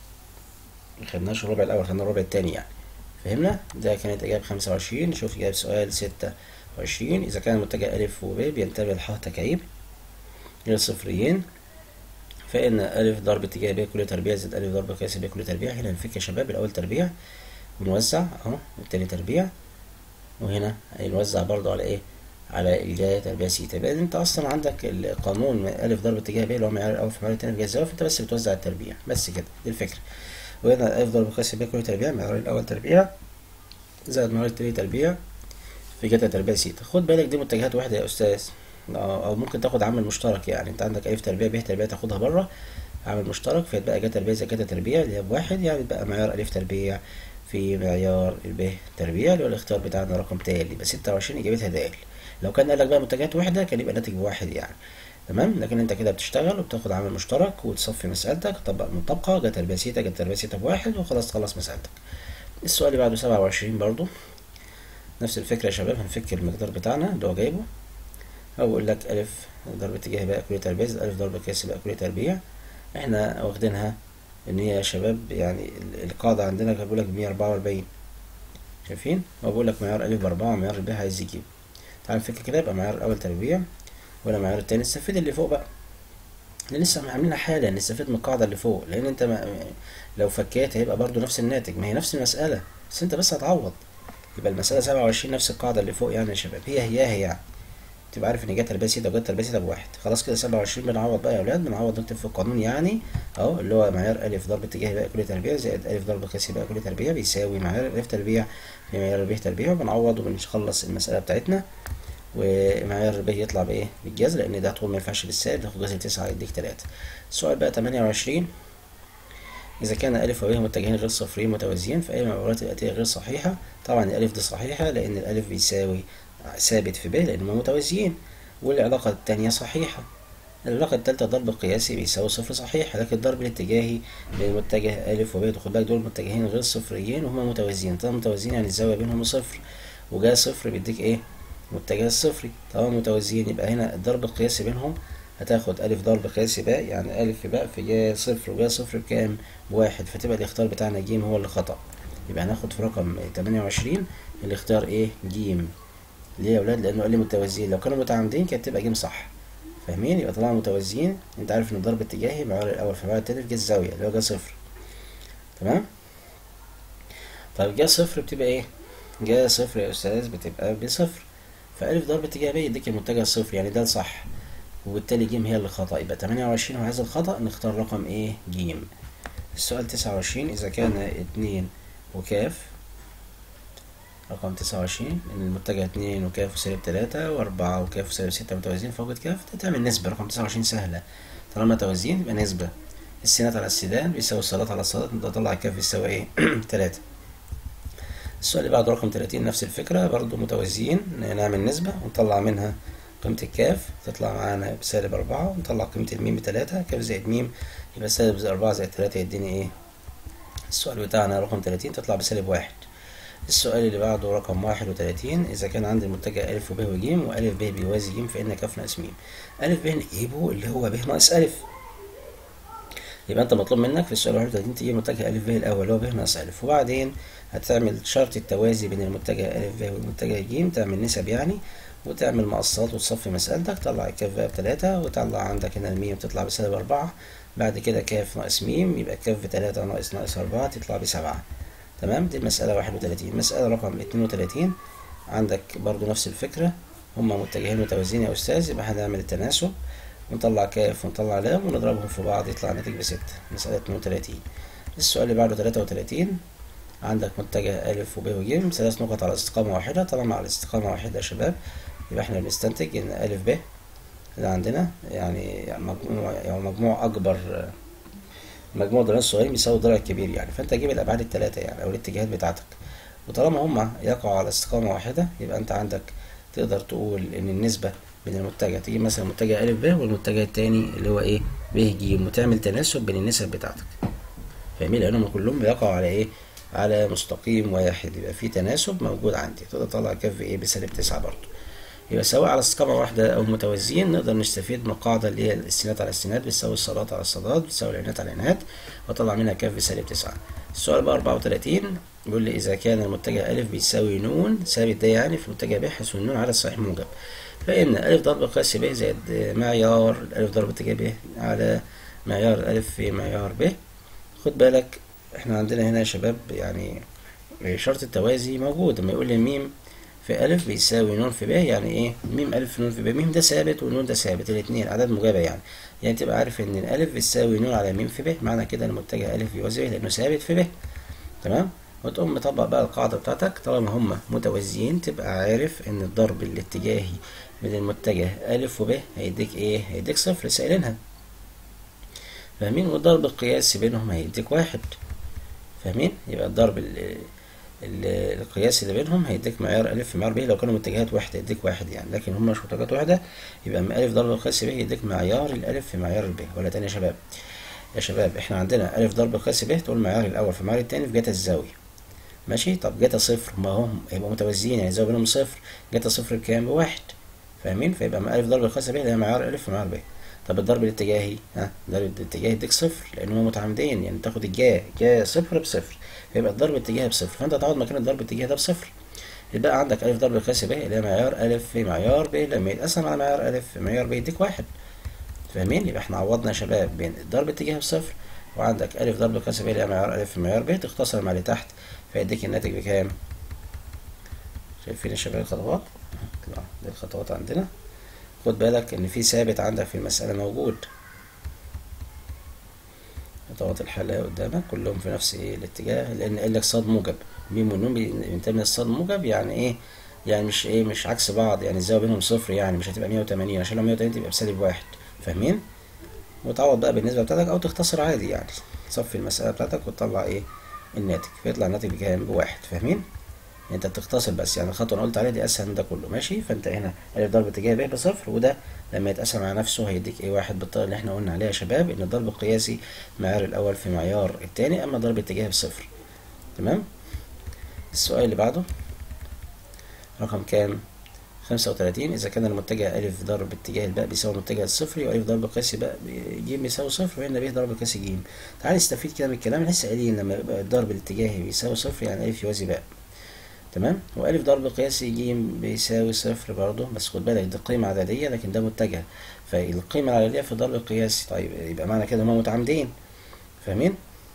مخدناش الربع الاول خدنا الربع التاني يعني فهمنا ده كانت اجابة خمسة وعشرين نشوف اجابة سؤال ستة وعشرين إذا كان المتجه ألف وب بينتمي للحاء تكعيب غير صفريين فإن ألف ضرب اتجاه ب كل تربيع زائد ألف ضرب قياس ب كل تربيع هنا نفك يا شباب الأول تربيع ونوزع أهو التاني تربيع وهنا هنوزع برضو على إيه على الجاية تربيع سيتا يبقى أنت أصلا عندك القانون ألف ضرب اتجاه ب اللي هو معيار الأول في معيار التاني في جهة الزاوية فأنت بس بتوزع التربيع بس كده دي الفكرة وهنا ألف ضرب قياس ب كل تربيع معيار الأول تربيع زائد معيار التاني تربيع في جتا تربيع سيتا خد بالك دي متجهات واحدة يا أستاذ أو ممكن تاخد عامل مشترك يعني أنت عندك ألف تربيع ب تربيع تاخدها بره عامل مشترك فيتبقى جتا تربيع زي جتا تربيع اللي هي بواحد يعني يبقى معيار ألف تربيع في معيار ب تربيع اللي هو الاختيار بتاعنا رقم تالي يبقى ستة وعشرين إجابتها د لو كان قال لك بقى متجهات واحدة كان يبقى الناتج بواحد يعني تمام لكن انت كده بتشتغل وبتاخد عامل مشترك وتصفي مسألتك تطبق مطابقة جت تربيع سيتا جت تربيع سيتا بواحد وخلاص تخلص مسألتك السؤال اللي بعده سبعة وعشرين برضو نفس الفكرة يا شباب هنفك المقدار بتاعنا اللي هو جايبه أو يقول لك ألف ضرب اتجاهي بقى كلية تربيع زائد ألف ضرب قياسي بقى كلية تربيع احنا واخدينها إن هي يا شباب يعني القاعدة عندنا كان بيقول لك مية أربعة وأربعين شايفين هو بيقول لك معيار ألف بأربعة ومعيار ب عايز يجيب تعال نفك كده يبقى معيار الأول تربيع ولا معيار التاني نستفيد اللي فوق بقى احنا لسه عاملينها حالا نستفيد من القاعدة اللي فوق لأن أنت ما لو فكيت هيبقى برضو نفس الناتج ما هي نفس المسألة بس أنت بس هتعوض يبقى المسألة سبعة وعشرين نفس القاعدة اللي فوق يعني يا شباب هي هي يعني تبقى عارف ان جت تربية سيتا وجت تربية سيتا بواحد خلاص كده سبعة وعشرين بنعوض بقى يا ولاد بنعوض نكتب في القانون يعني اهو اللي هو معيار ألف ضرب اتجاهي بقى كل تربيع زائد ألف ضرب قياسي بقى كل تربيع بيساوي معيار ألف تربيع في معيار ب تربيع وبنعوض وبنخلص المسألة بتاعتنا ومعيار ب يطلع بايه بالجذر لان ده طول ما ينفعش بالسالب تاخد جذر تسعة يديك تلاتة السؤال بقى تمانية وعشرين إذا كان ألف وب متجهين غير صفريين متوازيين فأي من العبارات الآتية غير صحيحة طبعا الألف دي صحيحة لأن الألف بيساوي ثابت في ب لأنهم متوازيين والعلاقة التانية صحيحة العلاقة التالتة ضرب قياسي بيساوي صفر صحيح لكن الضرب الاتجاهي للمتجه ألف وب خد بالك دول متجهين غير صفريين وهما متوازيين طبعا متوازيين يعني الزاوية بينهم صفر وجا صفر بيديك إيه متجه الصفري طبعا متوازيين يبقى هنا الضرب القياسي بينهم هتاخد ألف ضرب قياسي باء يعني ألف في باء في جا صفر وجا صفر بكام؟ بواحد فتبقى الاختيار بتاعنا جيم هو اللي خطأ يبقى هناخد في رقم تمانية وعشرين الاختيار ايه؟ جيم ليه يا ولاد؟ لأنه قال لي متوازيين لو كانوا متعامدين كانت تبقى جيم صح فاهمين؟ يبقى طالما متوازيين أنت عارف إن الضرب اتجاهي معيار الأول في معيار التاني في جا الزاوية اللي هو جا صفر تمام؟ طيب جا صفر بتبقى ايه؟ جا صفر يا أستاذ بتبقى بصفر فألف ضرب اتجاه ب يديك المتجه الصفر يعني ده الصح وبالتالي جيم هي اللي خطأ يبقى تمانية وعشرين وهذا الخطأ نختار رقم ايه جيم السؤال تسعة وعشرين إذا كان اتنين وكاف رقم تسعة وعشرين إن المتجه اتنين وكاف وسالب تلاتة وأربعة وكاف وسالب ستة متوازيين فوجد كاف تعمل نسبة رقم تسعة وعشرين سهلة طالما متوازيين يبقى نسبة السينات على السيدان بيساوي الصالات على الصالات انت تطلع الكاف بيساوي ايه تلاتة السؤال اللي بعده رقم تلاتين نفس الفكرة برضو متوازيين نعمل نسبة ونطلع منها قيمة الكاف تطلع معانا بسالب أربعة ونطلع قيمة الميم بتلاتة كاف زائد ميم يبقى سالب أربعة زائد تلاتة يديني ايه السؤال بتاعنا رقم تلاتين تطلع بسالب واحد السؤال اللي بعده رقم واحد وتلاتين إذا كان عندي المتجه ألف وب وج وألف ب بيوازي ج فإن كاف ناقص ميم ألف ب نجيبه اللي هو ب ناقص ألف يبقى أنت مطلوب منك في السؤال واحد وتلاتين تجيب متجه ألف ب الأول اللي هو ب ناقص ألف وبعدين هتعمل شرط التوازي بين المتجه ألف ب والمتجه ج تعمل نسب يعني وتعمل مقصات وتصفي مسألتك تطلع الكاف بقى بتلاتة وتطلع عندك هنا الميم تطلع بسالب أربعة بعد كده كاف ناقص ميم يبقى كاف بتلاتة ناقص ناقص أربعة تطلع بسبعة تمام دي المسألة واحد وتلاتين مسألة رقم اتنين وتلاتين عندك برضو نفس الفكرة هما متجهين متوازيين يا أستاذ يبقى هنعمل التناسب ونطلع كاف ونطلع لام ونضربهم في بعض يطلع ناتج بستة مسألة اتنين وتلاتين السؤال اللي بعده تلاتة وتلاتين عندك متجه ألف وب وج ثلاث نقط على استقامة واحدة طالما على استقامة واحدة يا شباب يبقى احنا بنستنتج إن ألف ب اللي عندنا يعني مجموع يعني مجموع أكبر مجموع ضلعين صغيرين بيساوي الضلع الكبير يعني فأنت جيب الأبعاد التلاتة يعني أو الاتجاهات بتاعتك وطالما هما يقعوا على استقامة واحدة يبقى أنت عندك تقدر تقول إن النسبة بين المتجه تجيب مثلا متجه أ ب والمتجه التاني اللي هو إيه ب ج وتعمل تناسب بين النسب بتاعتك فاهمين لأنهم كلهم بيقعوا على إيه على مستقيم واحد يبقى في تناسب موجود عندي تقدر تطلع كف ايه بسالب تسعة برضو يبقى سواء على استقامة واحدة أو متوازيين نقدر نستفيد من القاعدة اللي هي الاستناد على الاستناد بتساوي الصادات على الصادات بتساوي العنات على العنات وأطلع منها كف بسالب تسعة السؤال بقى أربعة وتلاتين بيقول لي إذا كان المتجه أ بيساوي ن ثابت ده يعني في متجه ب حيث النون عدد صحيح موجب فإن أ ضرب قياس ب زائد معيار أ ضرب اتجاه ب على معيار أ في معيار ب خد بالك احنا عندنا هنا يا شباب يعني شرط التوازي موجود لما يقول لي ميم في ألف بيساوي نون في ب يعني ايه ميم ألف في نون في ب ميم ده ثابت ونون ده ثابت الاتنين أعداد موجبة يعني يعني تبقى عارف إن الألف بتساوي نون على ميم في ب معنى كده إن المتجه ألف يوازي ب لأنه ثابت في ب تمام وتقوم مطبق بقى القاعدة بتاعتك طالما هما متوازيين تبقى عارف إن الضرب الاتجاهي بين المتجه ألف وب هيديك ايه هيديك صفر سائلينها فاهمين والضرب القياسي بينهم هيديك واحد فاهمين يبقى الضرب ال ال القياسي اللي بينهم هيديك معيار ألف في معيار ب لو كانوا متجهات واحدة يديك واحد يعني لكن هما مش متجهات واحدة يبقى من ألف ضرب القياسي ب يديك معيار الألف في معيار الب ولا تاني يا شباب يا شباب احنا عندنا ألف ضرب القياسي ب تقول معيار الأول في معيار التاني في جتا الزاوية ماشي طب جتا صفر ما هم هيبقوا متوازيين يعني الزاوية بينهم صفر جتا صفر بكام بواحد فاهمين فيبقى من ألف ضرب القياسي ب اللي هي معيار ألف في معيار ب طب الضرب الاتجاهي ها الضرب الاتجاهي يديك صفر لان هما متعامدين يعني تاخد الجا جا صفر بصفر فيبقى الضرب الاتجاهي بصفر فانت تعوض مكان الضرب الاتجاهي ده بصفر يبقى عندك الف ضرب قياسي ب اللي هي معيار الف في معيار ب لما يتقسم على معيار الف في معيار ب يديك واحد فاهمين يبقى احنا عوضنا يا شباب بين الضرب الاتجاهي بصفر وعندك الف ضرب قياسي ب اللي هي معيار الف في معيار ب تختصر مع اللي تحت فيديك الناتج بكام شايفين يا شباب الخطوات دي الخطوات عندنا خد بالك ان في ثابت عندك في المسألة موجود خطوات الحل قدامك كلهم في نفس ايه الاتجاه لان قال لك صاد موجب ميم والنون بينتمي من الصاد موجب يعني ايه يعني مش ايه مش عكس بعض يعني الزاوية بينهم صفر يعني مش هتبقى 180 عشان لو 180 تبقى بسالب واحد فاهمين وتعوض بقى بالنسبة بتاعتك او تختصر عادي يعني تصفي المسألة بتاعتك وتطلع ايه الناتج فيطلع الناتج بكام بواحد فاهمين انت بتختصر بس يعني الخطوه اللي قلت عليها دي اسهل من ده كله ماشي فانت هنا الف ضرب اتجاه ب بصفر وده لما يتقسم على نفسه هيديك ايه واحد بالطريقه اللي احنا قلنا عليها يا شباب ان الضرب القياسي معيار الاول في معيار التاني اما ضرب اتجاه بصفر تمام السؤال اللي بعده رقم كام خمسة وتلاتين إذا كان المتجه ألف ضرب اتجاه الباء بيساوي المتجه الصفري وألف ضرب قياسي باء ج بيساوي صفر وهنا ب ضرب قياسي ج تعال نستفيد كده من الكلام لسه قايلين لما يبقى الضرب الاتجاهي بيساوي صفر يعني ألف يوازي باء تمام وألف ضرب قياسي ج بيساوي صفر برضه بس خد بالك دي قيمة عددية لكن ده متجه فالقيمة العددية في الضرب القياسي طيب يبقى معنى كده هما متعامدين فاهمين؟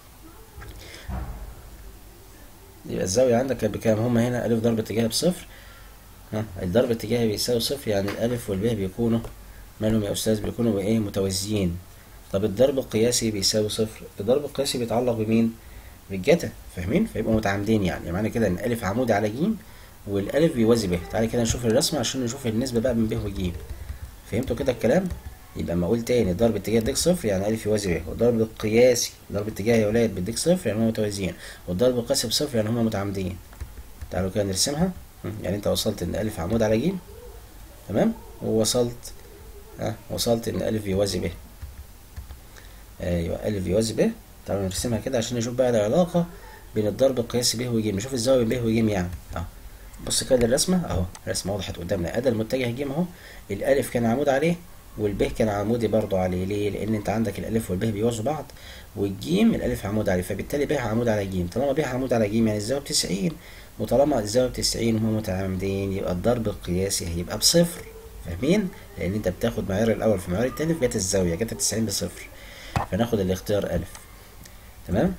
يبقى الزاوية عندك كانت بكام هما هنا ألف ضرب اتجاهي بصفر ها الضرب الاتجاهي بيساوي صفر يعني الألف والب بيكونوا مالهم يا أستاذ بيكونوا بإيه متوازيين طب الضرب القياسي بيساوي صفر الضرب القياسي بيتعلق بمين؟ بالجتا فاهمين فيبقوا متعامدين يعني معنى كده ان الف عمودي على ج والالف بيوازي ب تعالى كده نشوف الرسمه عشان نشوف النسبه بقى من ب وج فهمتوا كده الكلام يبقى اما اقول تاني ضرب اتجاه ديك صفر يعني الف يوازي ب والضرب القياسي ضرب اتجاه يا ولاد بالديك صفر يعني هما متوازيين والضرب القياسي بصفر يعني هما متعامدين تعالوا كده نرسمها يعني انت وصلت ان الف عمود على ج تمام ووصلت ها وصلت ان الف يوازي ب ايوه الف يوازي ب تعالوا نرسمها كده عشان نشوف بقى العلاقة بين الضرب القياسي ب وج نشوف الزاوية بين ب وج يعني اهو بص كده الرسمة اهو الرسمة وضحت قدامنا ادي المتجه ج اهو الالف كان عمود عليه والب كان عمودي برضه عليه ليه؟ لان انت عندك الالف والب بيوازوا بعض والجيم الالف عمود عليه فبالتالي ب عمود على ج طالما ب عمود على ج يعني الزاوية بتسعين وطالما الزاوية بتسعين وهم متعامدين يبقى الضرب القياسي هيبقى بصفر فاهمين؟ لان انت بتاخد معيار الاول في معيار التاني في جت الزاوية جت التسعين بصفر فناخد الاختيار الف تمام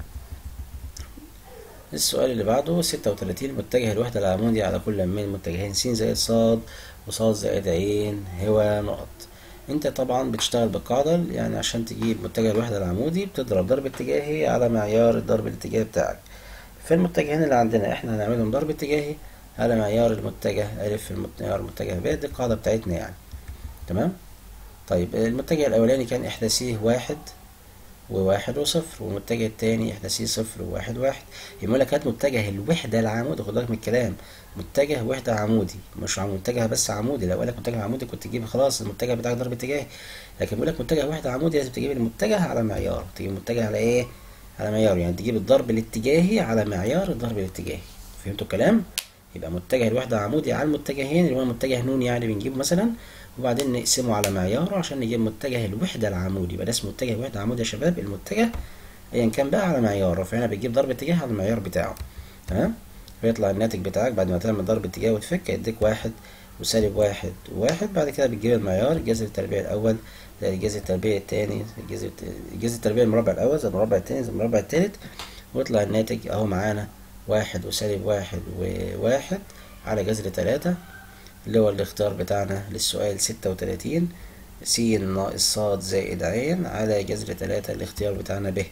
السؤال اللي بعده ستة وتلاتين متجه الوحدة العمودي على كل من المتجهين س زائد ص وص زائد ع هو نقط انت طبعا بتشتغل بالقاعدة يعني عشان تجيب متجه الوحدة العمودي بتضرب ضرب اتجاهي على معيار الضرب الاتجاهي بتاعك فالمتجهين اللي عندنا احنا هنعملهم ضرب اتجاهي على معيار المتجه ألف في المعيار المتجه ب دي القاعدة بتاعتنا يعني تمام طيب المتجه الأولاني كان إحداثيه واحد وواحد وصفر والمتجه التاني إحداثيه صفر وواحد واحد يقول لك هات متجه الوحدة العمودي خد بالك من الكلام متجه وحدة عمودي مش عم- متجه بس عمودي لو قال لك متجه عمودي كنت تجيب خلاص المتجه بتاعك ضرب اتجاهي لكن بيقول لك متجه وحدة عمودي لازم تجيب المتجه على معيار تجيب المتجه على ايه على معيار يعني تجيب الضرب الاتجاهي على معيار الضرب الاتجاهي فهمتوا الكلام يبقى متجه الوحدة عمودي على المتجهين اللي هو متجه نون يعني بنجيبه مثلا وبعدين نقسمه على معياره عشان نجيب متجه الوحدة العمودي يبقى ده اسمه متجه الوحدة عمودي يا شباب المتجه ايا كان بقى على معياره فهنا بتجيب ضرب اتجاه على المعيار بتاعه تمام فيطلع الناتج بتاعك بعد ما تعمل ضرب اتجاه وتفك يديك واحد وسالب واحد وواحد بعد كده بتجيب المعيار الجذر التربيعي الأول زائد الجذر التربيعي التاني الجذر الجذر التربيعي المربع الأول زائد المربع التاني زائد المربع التالت ويطلع الناتج أهو معانا واحد وسالب واحد وواحد على جذر تلاتة اللي هو الاختيار بتاعنا للسؤال ستة وتلاتين س ناقص ص زائد ع على جذر تلاتة الاختيار بتاعنا ب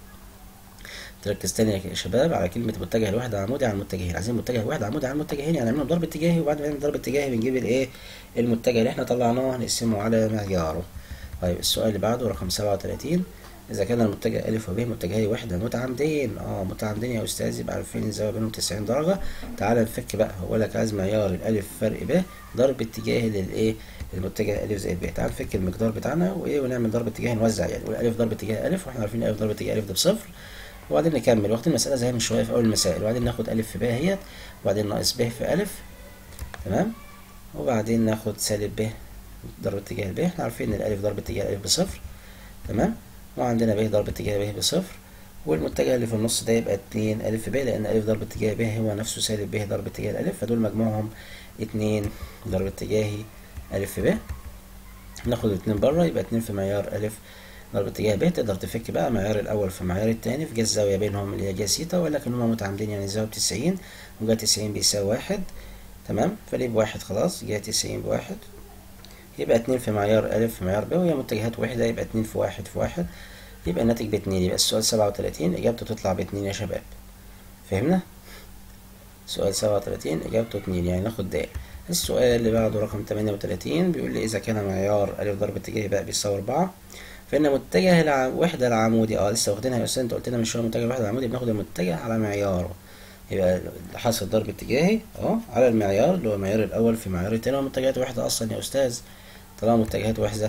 تركز تاني يا شباب على كلمة متجه الواحد عمودي على المتجهين عايزين متجه واحد عمودي على المتجهين يعني نعملهم ضرب اتجاهي وبعد ما نعمل ضرب اتجاهي بنجيب الايه المتجه اللي احنا طلعناه نقسمه على معياره طيب السؤال اللي بعده رقم سبعة وتلاتين إذا كان المتجه ألف وب متجهي واحدة متعامدين اه متعامدين يا أستاذ يبقى عارفين الزاوية بينهم تسعين درجة تعالى نفك بقى هو لك عايز معيار الألف فرق ب ضرب اتجاهي للإيه المتجه ألف زائد ب تعال نفك المقدار بتاعنا وإيه ونعمل ضرب اتجاهي نوزع يعني نقول ألف ضرب اتجاه ألف واحنا عارفين ألف ضرب اتجاه ألف ده بصفر وبعدين نكمل واخدين المسألة زي من شوية في أول المسائل وبعدين ناخد ألف في ب اهيت وبعدين ناقص ب في ألف تمام وبعدين ناخد سالب ب ضرب اتجاه ب احنا عارفين ان الألف ضرب اتجاه الألف بصفر تمام وعندنا ب ضرب اتجاه ب بصفر والمتجه اللي في النص ده يبقى اتنين ألف ب لأن ألف ضرب اتجاه ب هو نفسه سالب ب ضرب اتجاه الألف فدول مجموعهم اتنين ضرب اتجاهي ألف ب ناخد الاتنين بره يبقى اتنين في معيار ألف ضرب اتجاه ب تقدر تفك بقى معيار الأول في معيار التاني في جهة الزاوية بينهم اللي هي جهة سيتا ولكن هما متعامدين يعني الزاوية بتسعين وجهة تسعين بيساوي واحد تمام فليه بواحد خلاص جهة تسعين بواحد يبقى اتنين في معيار ألف في معيار ب وهي متجهات واحدة يبقى اتنين في واحد في واحد يبقى الناتج باتنين يبقى السؤال سبعة وتلاتين إجابته تطلع باتنين يا شباب فهمنا؟ سؤال سبعة وتلاتين إجابته اتنين يعني ناخد د السؤال اللي بعده رقم تمانية وتلاتين بيقول لي إذا كان معيار ألف ضرب اتجاهي بقى بيساوي أربعة فإن متجه الوحدة العمودي اه لسه واخدينها يا أستاذ أنت قلت لنا من شوية متجه الوحدة العمودي بناخد المتجه على معياره يبقى حاصل ضرب اتجاهي اه على المعيار اللي هو المعيار الأول في معيار التاني ومتجهات واحدة أصلا يا أستاذ طالما متجهات واحدة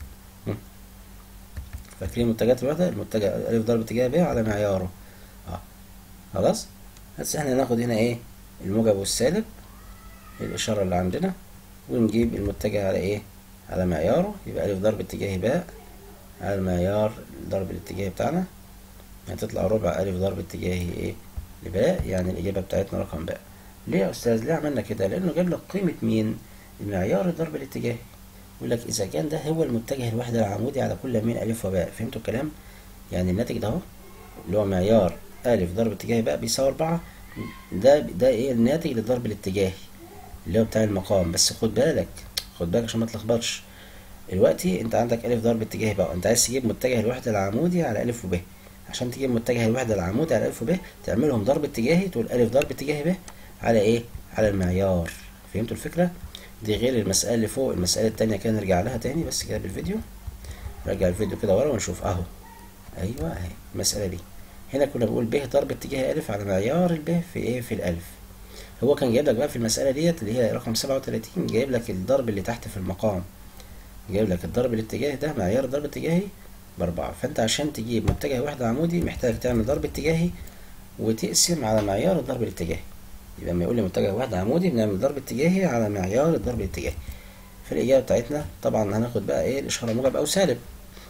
فاكرين متجهات الوحدة المتجه ألف ضرب اتجاه ب على معياره اه خلاص بس احنا ناخد هنا ايه الموجب والسالب الإشارة اللي عندنا ونجيب المتجه على ايه على معياره يبقى ألف ضرب اتجاهي باء على المعيار الضرب الاتجاهي بتاعنا هتطلع ربع ألف ضرب اتجاهي ايه لباء يعني الإجابة بتاعتنا رقم باء ليه يا أستاذ ليه عملنا كده لأنه جاب لك قيمة مين المعيار الضرب الاتجاهي يقول لك إذا كان ده هو المتجه الوحدة العمودي على كل من ألف وباء فهمتوا الكلام يعني الناتج ده اهو اللي هو معيار ألف ضرب اتجاهي باء بيساوي أربعة ده ده ايه الناتج للضرب الاتجاهي اللي هو بتاع المقام بس خد بالك خد بالك عشان ما تلخبطش دلوقتي انت عندك الف ضرب اتجاهي بقى انت عايز تجيب متجه الوحده العمودي على الف وب عشان تجيب متجه الوحده العمودي على الف وب تعملهم ضرب اتجاهي تقول الف ضرب اتجاهي ب على ايه على المعيار فهمتوا الفكره دي غير المساله اللي فوق المساله التانية كده نرجع لها تاني بس كده بالفيديو نرجع الفيديو كده ورا ونشوف اهو ايوه اهي المساله دي هنا كنا بنقول ب ضرب اتجاه الف على معيار الب في ايه في الالف هو كان جايب لك بقى في المساله ديت اللي هي رقم 37 جايب لك الضرب اللي تحت في المقام جايب لك الضرب الاتجاهي ده معيار الضرب الاتجاهي بأربعة فأنت عشان تجيب متجه واحدة عمودي محتاج تعمل ضرب اتجاهي وتقسم على معيار الضرب الاتجاهي يبقى لما يقول لي متجه واحدة عمودي بنعمل ضرب اتجاهي على معيار الضرب الاتجاهي فالإجابة بتاعتنا طبعا هناخد بقى إيه الإشارة موجب أو سالب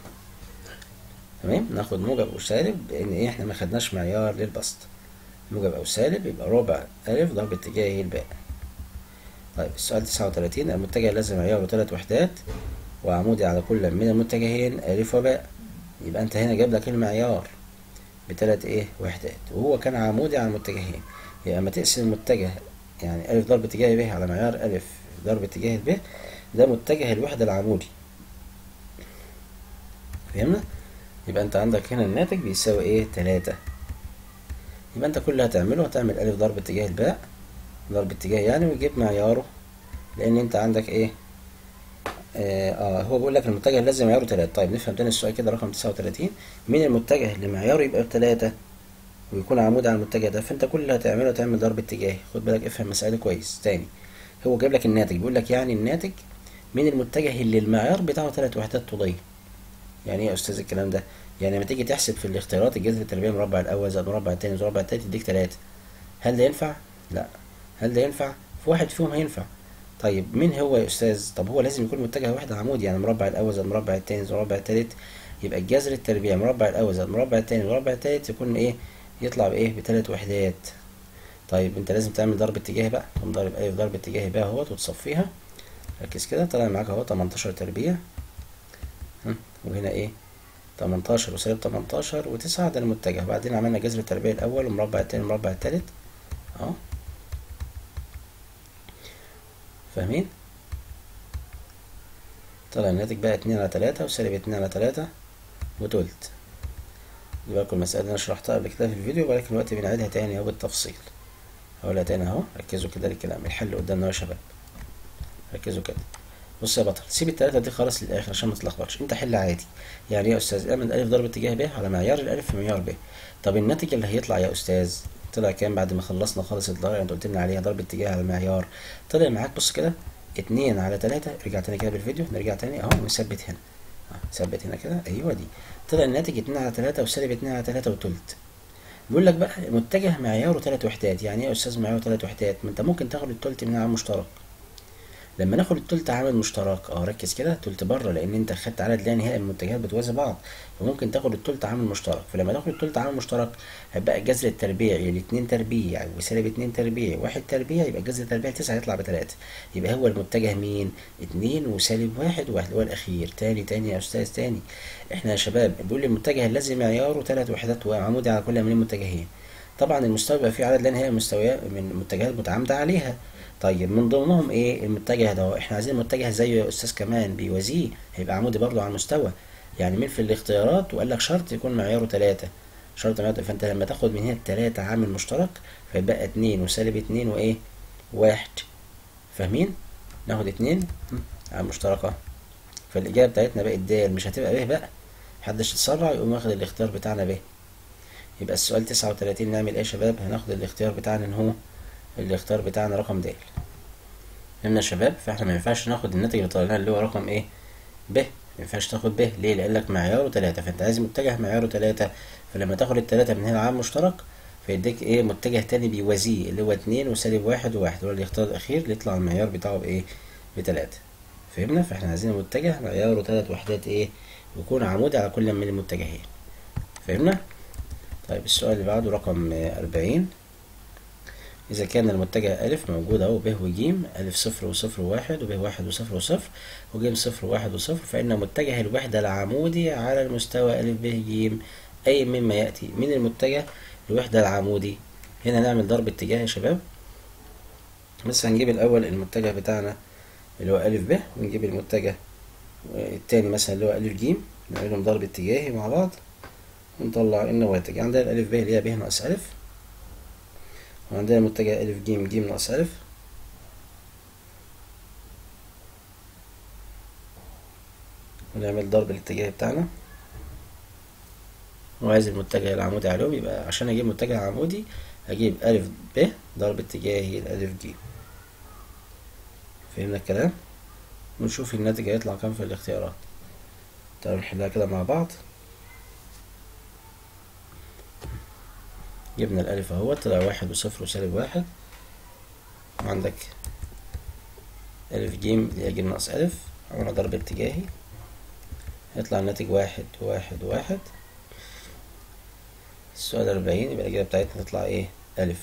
تمام ناخد موجب أو سالب لأن إيه إحنا ما خدناش معيار للبسط موجب أو سالب يبقى ربع ألف ضرب اتجاهي الباء طيب السؤال تسعة وتلاتين المتجه لازم معياره تلات وحدات وعمودي على كل من المتجهين ألف وباء يبقى أنت هنا جاب لك المعيار بتلات إيه وحدات وهو كان عمودي على المتجهين يبقى أما تقسم المتجه يعني ألف ضرب اتجاهي ب على معيار ألف ضرب اتجاهي ب ده متجه الوحدة العمودي فهمنا يبقى انت عندك هنا الناتج بيساوي ايه تلاتة يبقى انت كل اللي هتعمله هتعمل الف ضرب اتجاه الباء ضرب اتجاه يعني ويجيب معياره لان انت عندك ايه اه, آه هو بيقول لك المتجه لازم معياره تلاتة طيب نفهم تاني السؤال كده رقم تسعة وتلاتين مين المتجه اللي معياره يبقى بتلاتة ويكون عمود على المتجه ده فانت كل اللي هتعمله هتعمل ضرب اتجاهي خد بالك افهم مسألة كويس تاني هو جايب لك الناتج بيقول لك يعني الناتج من المتجه اللي المعيار بتاعه تلات وحدات طولية يعني ايه يا استاذ الكلام ده يعني لما تيجي تحسب في الاختيارات الجذر التربيعي المربع الاول زائد المربع التاني زائد المربع التالت يديك تلاتة هل ده ينفع لا هل ده ينفع في واحد فيهم هينفع طيب مين هو يا استاذ طب هو لازم يكون متجه واحد عمود يعني المربع الاول زائد المربع التاني زائد المربع التالت يبقى الجذر التربيعي المربع الاول زائد المربع التاني المربع التالت يكون ايه يطلع بايه بتلات وحدات طيب انت لازم تعمل ضرب اتجاهي بقى تقوم ضارب الف ضرب اتجاهي بقى اهوت وتصفيها ركز كده طلع معاك اهو 18 تربيع وهنا ايه 18 وسالب 18 و9 ده المتجه بعدين عملنا جذر التربيع الاول والمربع التاني والمربع التالت اهو فاهمين طلع الناتج بقى اتنين على تلاتة وسالب اتنين على تلاتة وتلت دي بقى المسألة اللي انا شرحتها قبل كده في الفيديو ولكن دلوقتي بنعيدها تاني اهو بالتفصيل هقولها تاني اهو ركزوا كده للكلام الحل قدامنا يا شباب ركزوا كده بص يا بطل سيب التلاتة دي خالص للآخر عشان ما تتلخبطش انت حل عادي يعني ايه يا استاذ اعمل الف ضرب اتجاه ب على معيار الالف في معيار ب طب الناتج اللي هيطلع يا استاذ طلع كام بعد ما خلصنا خالص الضرب انت قلت لنا عليها ضرب اتجاه على المعيار طلع معاك بص كده اتنين على تلاتة رجع تاني كده بالفيديو نرجع تاني اهو نثبت هنا اه ثبت هنا كده ايوه دي طلع الناتج اتنين على تلاتة وسالب اتنين على تلاتة وتلت بيقول لك بقى متجه معياره تلات وحدات يعني ايه يا استاذ معياره تلات وحدات ما انت ممكن تاخد التلت من عامل مشترك لما ناخد التلت عامل مشترك اه ركز كده تلت بره لان انت خدت عدد لا نهائي من المتجهات بتوازي بعض فممكن تاخد التلت عامل مشترك فلما تاخد التلت عامل مشترك هيبقى الجذر التربيعي الاتنين تربيع وسالب اتنين تربيع واحد تربيع يبقى الجذر التربيعي تسعة هيطلع بتلاتة يبقى هو المتجه مين اتنين وسالب واحد واحد هو الاخير تاني تاني يا استاذ تاني احنا يا شباب بيقول لي المتجه الذي معياره تلات وحدات وعمودي على كل من المتجهين طبعا المستوى بيبقى فيه عدد لا نهائي من مستويات من متجهات متعامدة عليها طيب من ضمنهم ايه المتجه ده احنا عايزين متجه زيه يا استاذ كمان بيوازيه هيبقى عمودي برضه على المستوى يعني مين في الاختيارات وقال لك شرط يكون معياره تلاتة شرط معياره فانت لما تاخد من هنا التلاتة عامل مشترك فيبقى اتنين وسالب اتنين وايه واحد فاهمين ناخد اتنين عامل مشتركة فالاجابة بتاعتنا بقت د مش هتبقى ب بقى محدش يتسرع يقوم واخد الاختيار بتاعنا ب يبقى السؤال تسعة وتلاتين نعمل ايه يا شباب هناخد الاختيار بتاعنا ان هو الاختيار بتاعنا رقم د فهمنا يا شباب فاحنا ما ينفعش ناخد الناتج اللي طلعناه اللي هو رقم ايه ب ما ينفعش تاخد ب ليه لان لك معياره تلاتة فانت عايز متجه معياره تلاتة فلما تاخد التلاتة من هنا عام مشترك فيديك ايه متجه تاني بيوازيه اللي هو اتنين وسالب واحد وواحد هو الاختيار الاخير اللي يطلع المعيار بتاعه بايه بتلاتة فهمنا فاحنا عايزين متجه معياره تلات وحدات ايه يكون عمودي على كل من المتجهين فهمنا طيب السؤال اللي بعده رقم أربعين إذا كان المتجه ألف موجود أهو ب وج ألف صفر وصفر وواحد وب واحد وصفر وصفر وج صفر وواحد وصفر فإن متجه الوحدة العمودي على المستوى ألف ب ج أي مما يأتي من المتجه الوحدة العمودي هنا نعمل ضرب اتجاه يا شباب بس هنجيب الأول المتجه بتاعنا اللي هو ألف ب ونجيب المتجه التاني مثلا اللي هو ألف ج نعملهم ضرب اتجاهي مع بعض ونطلع النواتج عندنا الألف ب اللي هي ب ناقص ألف وعندنا متجه ألف ج ج ناقص ألف ونعمل ضرب الاتجاه بتاعنا وعايز المتجه العمودي عليهم يبقى عشان أجيب متجه عمودي أجيب ألف ب ضرب اتجاهي الألف ج فهمنا الكلام ونشوف الناتج هيطلع كام في الاختيارات تعالوا نحلها كده مع بعض جبنا الألف اهو طلع واحد وصفر وسالب واحد وعندك ألف جيم اللي هي جيم ناقص ألف عملنا ضرب اتجاهي هيطلع الناتج واحد واحد واحد السؤال أربعين يبقى الإجابة بتاعتنا تطلع إيه ألف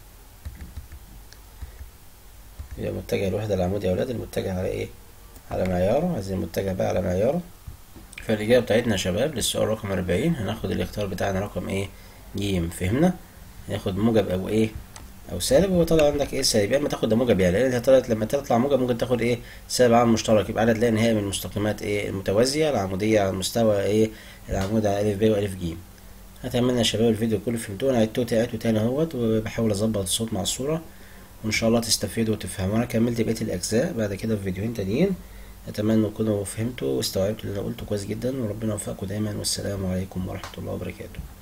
يبقى متجه الوحدة العمودي يا ولاد المتجه على إيه على معياره عايزين المتجه بقى على معياره فالإجابة بتاعتنا يا شباب للسؤال رقم أربعين هناخد الاختيار بتاعنا رقم إيه جيم فهمنا هناخد موجب او ايه او سالب هو طالع عندك ايه سالب يا اما تاخد ده موجب يعني لان هي طلعت لما تطلع موجب ممكن تاخد ايه سالب عامل مشترك يبقى عدد لا نهائي من المستقيمات ايه المتوازيه العموديه على مستوى ايه العمود على الف ب والف ج اتمنى يا شباب الفيديو كله فهمتوه انا عدته عدته تاني اهوت وبحاول اظبط الصوت مع الصوره وان شاء الله تستفيدوا وتفهموا انا كملت بقيه الاجزاء بعد كده في فيديوهين تانيين اتمنى تكونوا فهمتوا واستوعبتوا اللي انا قلته كويس جدا وربنا يوفقكم دايما والسلام عليكم ورحمه الله وبركاته